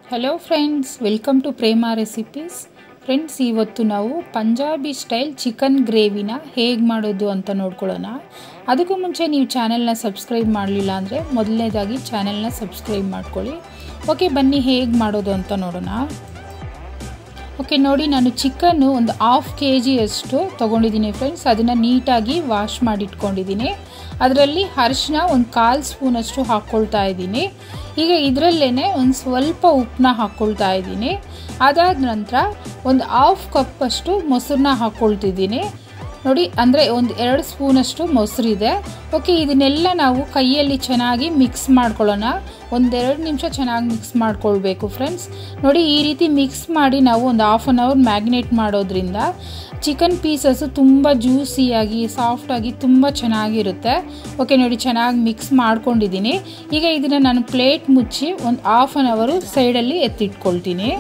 hello friends welcome to Prema recipes friends ಇವತ್ತು ನಾವು Punjabi style chicken ಗ್ರೇವಿನ ಹೇಗೆ ಮಾಡೋದು ಅಂತ ನೋಡ್ಕೊಳ್ಳೋಣ ಅದಕ್ಕೂ ಮುಂಚೆ ನೀವು ಚಾನೆಲ್ನ ಸಬ್ಸ್ಕ್ರೈಬ್ ಮಾಡಲಿಲ್ಲ ಅಂದರೆ ಮೊದಲನೇದಾಗಿ ಚಾನೆಲ್ನ ಸಬ್ಸ್ಕ್ರೈಬ್ ಮಾಡ್ಕೊಳ್ಳಿ ಓಕೆ ಬನ್ನಿ ಹೇಗೆ ಮಾಡೋದು ಅಂತ ನೋಡೋಣ ಓಕೆ ನೋಡಿ ನಾನು ಚಿಕನ್ನು ಒಂದು ಹಾಫ್ ಕೆ ಜಿಯಷ್ಟು ತೊಗೊಂಡಿದ್ದೀನಿ ಫ್ರೆಂಡ್ಸ್ ಅದನ್ನು ನೀಟಾಗಿ ವಾಶ್ ಮಾಡಿಟ್ಕೊಂಡಿದ್ದೀನಿ ಅದರಲ್ಲಿ ಅರಿಶಿನ ಒಂದು ಕಾಲು ಸ್ಪೂನಷ್ಟು ಹಾಕ್ಕೊಳ್ತಾ ಇದ್ದೀನಿ ಈಗ ಇದರಲ್ಲೇ ಒಂದು ಸ್ವಲ್ಪ ಉಪ್ಪನ್ನ ಹಾಕ್ಕೊಳ್ತಾ ಇದ್ದೀನಿ ಅದಾದ ನಂತರ ಒಂದು ಹಾಫ್ ಕಪ್ಪಷ್ಟು ಮೊಸರನ್ನ ಹಾಕ್ಕೊಳ್ತಿದ್ದೀನಿ ನೋಡಿ ಅಂದರೆ ಒಂದು ಎರಡು ಸ್ಪೂನಷ್ಟು ಮೊಸರಿದೆ ಓಕೆ ಇದನ್ನೆಲ್ಲ ನಾವು ಕೈಯಲ್ಲಿ ಚೆನ್ನಾಗಿ ಮಿಕ್ಸ್ ಮಾಡ್ಕೊಳ್ಳೋಣ ಒಂದೆರಡು ನಿಮಿಷ ಚೆನ್ನಾಗಿ ಮಿಕ್ಸ್ ಮಾಡ್ಕೊಳ್ಬೇಕು ಫ್ರೆಂಡ್ಸ್ ನೋಡಿ ಈ ರೀತಿ ಮಿಕ್ಸ್ ಮಾಡಿ ನಾವು ಒಂದು ಹಾಫ್ ಆನ್ ಅವರ್ ಮ್ಯಾಗ್ನೇಟ್ ಮಾಡೋದ್ರಿಂದ ಚಿಕನ್ ಪೀಸಸ್ಸು ತುಂಬ ಜ್ಯೂಸಿಯಾಗಿ ಸಾಫ್ಟಾಗಿ ತುಂಬ ಚೆನ್ನಾಗಿರುತ್ತೆ ಓಕೆ ನೋಡಿ ಚೆನ್ನಾಗಿ ಮಿಕ್ಸ್ ಮಾಡ್ಕೊಂಡಿದ್ದೀನಿ ಈಗ ಇದನ್ನು ನಾನು ಪ್ಲೇಟ್ ಮುಚ್ಚಿ ಒಂದು ಹಾಫ್ ಆನ್ ಅವರು ಸೈಡಲ್ಲಿ ಎತ್ತಿಟ್ಕೊಳ್ತೀನಿ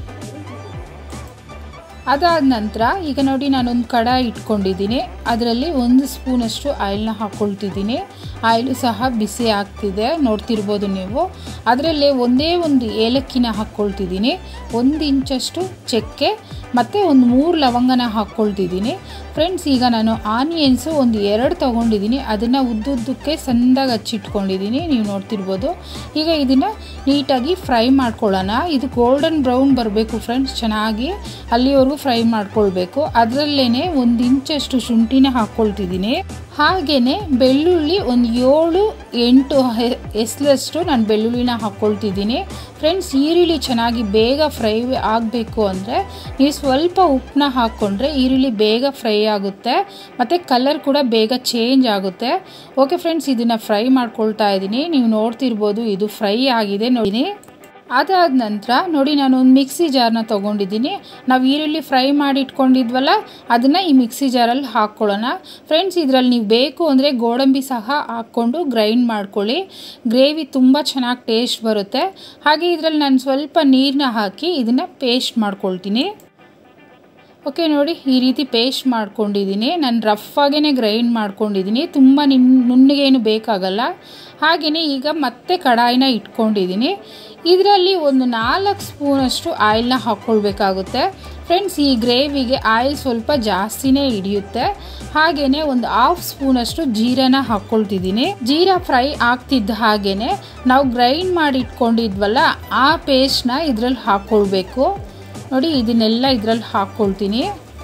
ಅದಾದ ನಂತರ ಈಗ ನೋಡಿ ನಾನೊಂದು ಕಡಾಯಿ ಇಟ್ಕೊಂಡಿದ್ದೀನಿ ಅದರಲ್ಲಿ ಒಂದು ಸ್ಪೂನಷ್ಟು ಆಯಿಲ್ನ ಹಾಕ್ಕೊಳ್ತಿದ್ದೀನಿ ಆಯಿಲು ಸಹ ಬಿಸಿ ಆಗ್ತಿದೆ ನೋಡ್ತಿರ್ಬೋದು ನೀವು ಅದರಲ್ಲೇ ಒಂದೇ ಒಂದು ಏಲಕ್ಕಿನ ಹಾಕ್ಕೊಳ್ತಿದ್ದೀನಿ ಒಂದು ಇಂಚಷ್ಟು ಚಕ್ಕೆ ಮತ್ತು ಒಂದು ಮೂರು ಲವಂಗನ ಹಾಕ್ಕೊಳ್ತಿದ್ದೀನಿ ಫ್ರೆಂಡ್ಸ್ ಈಗ ನಾನು ಆನಿಯನ್ಸು ಒಂದು ಎರಡು ತೊಗೊಂಡಿದ್ದೀನಿ ಅದನ್ನು ಉದ್ದುದ್ದಕ್ಕೆ ಸಣ್ಣದಾಗಿ ಹಚ್ಚಿಟ್ಕೊಂಡಿದ್ದೀನಿ ನೀವು ನೋಡ್ತಿರ್ಬೋದು ಈಗ ಇದನ್ನು ನೀಟಾಗಿ ಫ್ರೈ ಮಾಡ್ಕೊಳ್ಳೋಣ ಇದು ಗೋಲ್ಡನ್ ಬ್ರೌನ್ ಬರಬೇಕು ಫ್ರೆಂಡ್ಸ್ ಚೆನ್ನಾಗಿ ಅಲ್ಲಿವರೆಗೂ ಫ್ರೈ ಮಾಡ್ಕೊಳ್ಬೇಕು ಅದರಲ್ಲೇ ಒಂದು ಇಂಚಷ್ಟು ಶುಂಠಿನ ಹಾಕ್ಕೊಳ್ತಿದ್ದೀನಿ ಹಾಗೆಯೇ ಬೆಳ್ಳುಳ್ಳಿ ಒಂದು ಏಳು ಎಂಟು ಎಸ್ಲಷ್ಟು ನಾನು ಬೆಳ್ಳುಳ್ಳಿನ ಹಾಕ್ಕೊಳ್ತಿದ್ದೀನಿ ಫ್ರೆಂಡ್ಸ್ ಈರುಳ್ಳಿ ಚೆನ್ನಾಗಿ ಬೇಗ ಫ್ರೈ ಆಗಬೇಕು ಅಂದರೆ ನೀವು ಸ್ವಲ್ಪ ಉಪ್ಪನ್ನ ಹಾಕ್ಕೊಂಡ್ರೆ ಈರುಳ್ಳಿ ಬೇಗ ಫ್ರೈ ಆಗುತ್ತೆ ಮತ್ತು ಕಲರ್ ಕೂಡ ಬೇಗ ಚೇಂಜ್ ಆಗುತ್ತೆ ಓಕೆ ಫ್ರೆಂಡ್ಸ್ ಇದನ್ನು ಫ್ರೈ ಮಾಡ್ಕೊಳ್ತಾ ಇದ್ದೀನಿ ನೀವು ನೋಡ್ತಿರ್ಬೋದು ಇದು ಫ್ರೈ ಆಗಿದೆ ನೋಡಿ ಅದಾದ ನಂತರ ನೋಡಿ ನಾನು ಒಂದು ಮಿಕ್ಸಿ ಜಾರ್ನ ತೊಗೊಂಡಿದ್ದೀನಿ ನಾವು ಈರುಳ್ಳಿ ಫ್ರೈ ಮಾಡಿ ಇಟ್ಕೊಂಡಿದ್ವಲ್ಲ ಅದನ್ನು ಈ ಮಿಕ್ಸಿ ಜಾರಲ್ಲಿ ಹಾಕ್ಕೊಳ್ಳೋಣ ಫ್ರೆಂಡ್ಸ್ ಇದರಲ್ಲಿ ನೀವು ಬೇಕು ಅಂದರೆ ಗೋಡಂಬಿ ಸಹ ಹಾಕ್ಕೊಂಡು ಗ್ರೈಂಡ್ ಮಾಡ್ಕೊಳ್ಳಿ ಗ್ರೇವಿ ತುಂಬ ಚೆನ್ನಾಗಿ ಟೇಸ್ಟ್ ಬರುತ್ತೆ ಹಾಗೆ ಇದರಲ್ಲಿ ನಾನು ಸ್ವಲ್ಪ ನೀರನ್ನ ಹಾಕಿ ಇದನ್ನು ಪೇಸ್ಟ್ ಮಾಡ್ಕೊಳ್ತೀನಿ ಓಕೆ ನೋಡಿ ಈ ರೀತಿ ಪೇಸ್ಟ್ ಮಾಡ್ಕೊಂಡಿದ್ದೀನಿ ನಾನು ರಫಾಗೇ ಗ್ರೈಂಡ್ ಮಾಡ್ಕೊಂಡಿದ್ದೀನಿ ತುಂಬ ನಿನ್ ನುಣ್ಣಗೇನು ಬೇಕಾಗಲ್ಲ ಹಾಗೆಯೇ ಈಗ ಮತ್ತೆ ಕಡಾಯಿನ ಇಟ್ಕೊಂಡಿದ್ದೀನಿ ಇದರಲ್ಲಿ ಒಂದು ನಾಲ್ಕು ಸ್ಪೂನಷ್ಟು ಆಯಿಲ್ನ ಹಾಕ್ಕೊಳ್ಬೇಕಾಗುತ್ತೆ ಫ್ರೆಂಡ್ಸ್ ಈ ಗ್ರೇವಿಗೆ ಆಯಿಲ್ ಸ್ವಲ್ಪ ಜಾಸ್ತಿನೇ ಹಿಡಿಯುತ್ತೆ ಹಾಗೆಯೇ ಒಂದು ಹಾಫ್ ಸ್ಪೂನಷ್ಟು ಜೀರಾನ ಹಾಕ್ಕೊಳ್ತಿದ್ದೀನಿ ಜೀರಾ ಫ್ರೈ ಆಗ್ತಿದ್ದ ಹಾಗೆಯೇ ನಾವು ಗ್ರೈಂಡ್ ಮಾಡಿ ಇಟ್ಕೊಂಡಿದ್ವಲ್ಲ ಆ ಪೇಸ್ಟ್ನ ಇದರಲ್ಲಿ ಹಾಕ್ಕೊಳ್ಬೇಕು ನೋಡಿ ಇದನ್ನೆಲ್ಲ ಇದರಲ್ಲಿ ಹಾಕ್ಕೊಳ್ತೀನಿ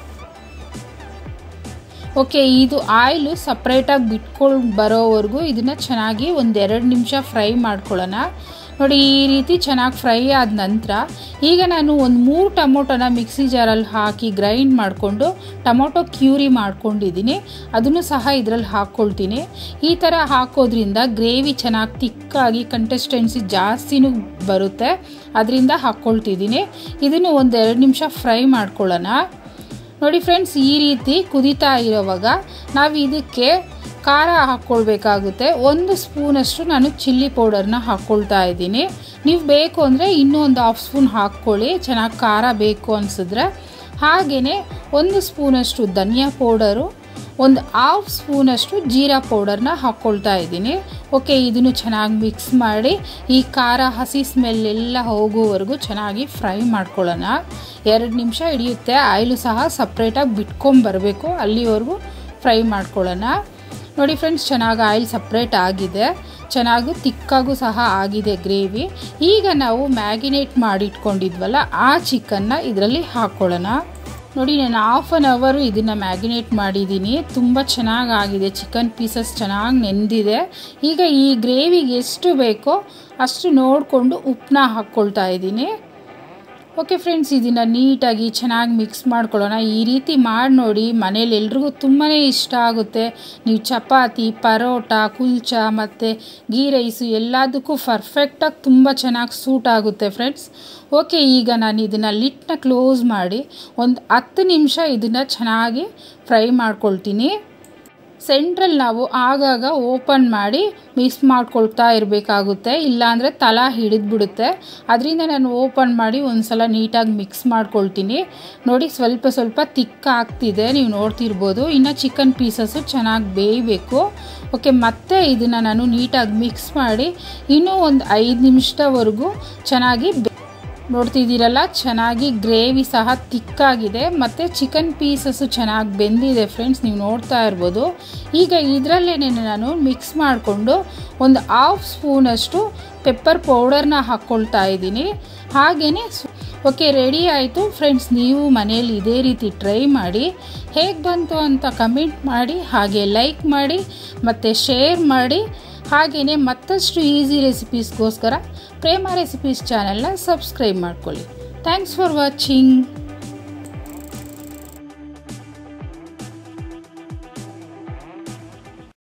ಓಕೆ ಇದು ಆಯಿಲು ಸಪ್ರೇಟಾಗಿ ಬಿಟ್ಕೊಂಡು ಬರೋವರೆಗೂ ಇದನ್ನು ಚೆನ್ನಾಗಿ ಒಂದೆರಡು ನಿಮಿಷ ಫ್ರೈ ಮಾಡ್ಕೊಳ್ಳೋಣ ನೋಡಿ ಈ ರೀತಿ ಚೆನ್ನಾಗಿ ಫ್ರೈ ಆದ ನಂತರ ಈಗ ನಾನು ಒಂದು ಮೂರು ಟೊಮೊಟೊನ ಮಿಕ್ಸಿ ಜಾರಲ್ಲಿ ಹಾಕಿ ಗ್ರೈಂಡ್ ಮಾಡಿಕೊಂಡು ಟೊಮೊಟೊ ಕ್ಯೂರಿ ಮಾಡ್ಕೊಂಡಿದ್ದೀನಿ ಅದನ್ನು ಸಹ ಇದರಲ್ಲಿ ಹಾಕ್ಕೊಳ್ತೀನಿ ಈ ಥರ ಹಾಕೋದ್ರಿಂದ ಗ್ರೇವಿ ಚೆನ್ನಾಗಿ ತಿಕ್ಕಾಗಿ ಕಂಟೆಸ್ಟೆನ್ಸಿ ಜಾಸ್ತಿನೂ ಬರುತ್ತೆ ಅದರಿಂದ ಹಾಕ್ಕೊಳ್ತಿದ್ದೀನಿ ಇದನ್ನು ಒಂದೆರಡು ನಿಮಿಷ ಫ್ರೈ ಮಾಡ್ಕೊಳ್ಳೋಣ ನೋಡಿ ಫ್ರೆಂಡ್ಸ್ ಈ ರೀತಿ ಕುದೀತಾ ಇರೋವಾಗ ನಾವು ಇದಕ್ಕೆ ಖಾರ ಹಾಕ್ಕೊಳ್ಬೇಕಾಗುತ್ತೆ ಒಂದು ಸ್ಪೂನಷ್ಟು ನಾನು ಚಿಲ್ಲಿ ಪೌಡರ್ನ ಹಾಕ್ಕೊಳ್ತಾ ಇದ್ದೀನಿ ನೀವು ಬೇಕು ಅಂದರೆ ಇನ್ನೂ ಒಂದು ಹಾಫ್ ಸ್ಪೂನ್ ಹಾಕ್ಕೊಳ್ಳಿ ಚೆನ್ನಾಗಿ ಖಾರ ಬೇಕು ಅನಿಸಿದ್ರೆ ಹಾಗೆಯೇ ಒಂದು ಸ್ಪೂನಷ್ಟು ಧನಿಯಾ ಪೌಡರು ಒಂದು ಹಾಫ್ ಸ್ಪೂನಷ್ಟು ಜೀರಾ ಪೌಡರ್ನ ಹಾಕ್ಕೊಳ್ತಾ ಇದ್ದೀನಿ ಓಕೆ ಇದನ್ನು ಚೆನ್ನಾಗಿ ಮಿಕ್ಸ್ ಮಾಡಿ ಈ ಖಾರ ಹಸಿ ಸ್ಮೆಲ್ ಎಲ್ಲ ಹೋಗೋವರೆಗೂ ಚೆನ್ನಾಗಿ ಫ್ರೈ ಮಾಡ್ಕೊಳ್ಳೋಣ ಎರಡು ನಿಮಿಷ ಹಿಡಿಯುತ್ತೆ ಆಯಿಲು ಸಹ ಸಪ್ರೇಟಾಗಿ ಬಿಟ್ಕೊಂಬರಬೇಕು ಅಲ್ಲಿವರೆಗೂ ಫ್ರೈ ಮಾಡ್ಕೊಳ್ಳೋಣ ನೋಡಿ ಫ್ರೆಂಡ್ಸ್ ಚೆನ್ನಾಗಿ ಆಯಿಲ್ ಸಪ್ರೇಟ್ ಆಗಿದೆ ಚೆನ್ನಾಗಿ ತಿಕ್ಕಾಗೂ ಸಹ ಆಗಿದೆ ಗ್ರೇವಿ ಈಗ ನಾವು ಮ್ಯಾಗಿನೇಟ್ ಮಾಡಿಟ್ಕೊಂಡಿದ್ವಲ್ಲ ಆ ಚಿಕನ್ನ ಇದರಲ್ಲಿ ಹಾಕ್ಕೊಳ್ಳೋಣ ನೋಡಿ ನಾನು ಹಾಫ್ ಆನ್ ಅವರು ಇದನ್ನು ಮ್ಯಾಗಿನೇಟ್ ಮಾಡಿದ್ದೀನಿ ತುಂಬ ಚೆನ್ನಾಗಾಗಿದೆ ಚಿಕನ್ ಪೀಸಸ್ ಚೆನ್ನಾಗಿ ನೆಂದಿದೆ ಈಗ ಈ ಗ್ರೇವಿಗೆ ಎಷ್ಟು ಬೇಕೋ ಅಷ್ಟು ನೋಡಿಕೊಂಡು ಉಪ್ಪನ್ನ ಹಾಕ್ಕೊಳ್ತಾ ಇದ್ದೀನಿ ಓಕೆ ಫ್ರೆಂಡ್ಸ್ ಇದನ್ನು ನೀಟಾಗಿ ಚೆನ್ನಾಗಿ ಮಿಕ್ಸ್ ಮಾಡ್ಕೊಳ್ಳೋಣ ಈ ರೀತಿ ಮಾಡಿ ನೋಡಿ ಮನೇಲಿ ಎಲ್ರಿಗೂ ತುಂಬಾ ಇಷ್ಟ ಆಗುತ್ತೆ ನೀವು ಚಪಾತಿ ಪರೋಟ ಕುಲ್ಚ ಮತ್ತು ಗೀ ರೈಸು ಎಲ್ಲದಕ್ಕೂ ಪರ್ಫೆಕ್ಟಾಗಿ ತುಂಬ ಚೆನ್ನಾಗಿ ಸೂಟ್ ಆಗುತ್ತೆ ಫ್ರೆಂಡ್ಸ್ ಓಕೆ ಈಗ ನಾನು ಇದನ್ನು ಲಿಟ್ನ ಕ್ಲೋಸ್ ಮಾಡಿ ಒಂದು ಹತ್ತು ನಿಮಿಷ ಇದನ್ನು ಚೆನ್ನಾಗಿ ಫ್ರೈ ಮಾಡ್ಕೊಳ್ತೀನಿ ಸೆಂಟ್ರಲ್ ನಾವು ಆಗಾಗ ಓಪನ್ ಮಾಡಿ ಮಿಕ್ಸ್ ಮಾಡ್ಕೊಳ್ತಾ ಇರಬೇಕಾಗುತ್ತೆ ಇಲ್ಲಾಂದರೆ ತಲ ಹಿಡಿದ್ಬಿಡುತ್ತೆ ಅದರಿಂದ ನಾನು ಓಪನ್ ಮಾಡಿ ಒಂದು ಸಲ ನೀಟಾಗಿ ಮಿಕ್ಸ್ ಮಾಡ್ಕೊಳ್ತೀನಿ ನೋಡಿ ಸ್ವಲ್ಪ ಸ್ವಲ್ಪ ತಿಕ್ಕ ಆಗ್ತಿದೆ ನೀವು ನೋಡ್ತಿರ್ಬೋದು ಇನ್ನು ಚಿಕನ್ ಪೀಸಸ್ಸು ಚೆನ್ನಾಗಿ ಬೇಯಬೇಕು ಓಕೆ ಮತ್ತೆ ಇದನ್ನು ನಾನು ನೀಟಾಗಿ ಮಿಕ್ಸ್ ಮಾಡಿ ಇನ್ನೂ ಒಂದು ಐದು ನಿಮಿಷದವರೆಗೂ ಚೆನ್ನಾಗಿ ನೋಡ್ತಿದ್ದೀರಲ್ಲ ಚೆನ್ನಾಗಿ ಗ್ರೇವಿ ಸಹ ತಿಕ್ಕಾಗಿದೆ ಮತ್ತು ಚಿಕನ್ ಪೀಸಸ್ಸು ಚೆನ್ನಾಗಿ ಬೆಂದಿದೆ ಫ್ರೆಂಡ್ಸ್ ನೀವು ನೋಡ್ತಾ ಇರ್ಬೋದು ಈಗ ಇದರಲ್ಲೇನೆ ನಾನು ಮಿಕ್ಸ್ ಮಾಡಿಕೊಂಡು ಒಂದು ಹಾಫ್ ಸ್ಪೂನಷ್ಟು ಪೆಪ್ಪರ್ ಪೌಡರ್ನ ಹಾಕ್ಕೊಳ್ತಾ ಇದ್ದೀನಿ ಹಾಗೆಯೇ ಓಕೆ ರೆಡಿ ಆಯಿತು ಫ್ರೆಂಡ್ಸ್ ನೀವು ಮನೇಲಿ ಇದೇ ರೀತಿ ಟ್ರೈ ಮಾಡಿ ಹೇಗೆ ಬಂತು ಅಂತ ಕಮೆಂಟ್ ಮಾಡಿ ಹಾಗೆ ಲೈಕ್ ಮಾಡಿ ಮತ್ತು ಶೇರ್ ಮಾಡಿ ಹಾಗೆಯೇ ಮತ್ತಷ್ಟು ಈಸಿ ರೆಸಿಪೀಸ್ಗೋಸ್ಕರ ಪ್ರೇಮ ರೆಸಿಪೀಸ್ ಚಾನೆಲ್ನ ಸಬ್ಸ್ಕ್ರೈಬ್ ಮಾಡ್ಕೊಳ್ಳಿ ಥ್ಯಾಂಕ್ಸ್ ಫಾರ್ ವಾಚಿಂಗ್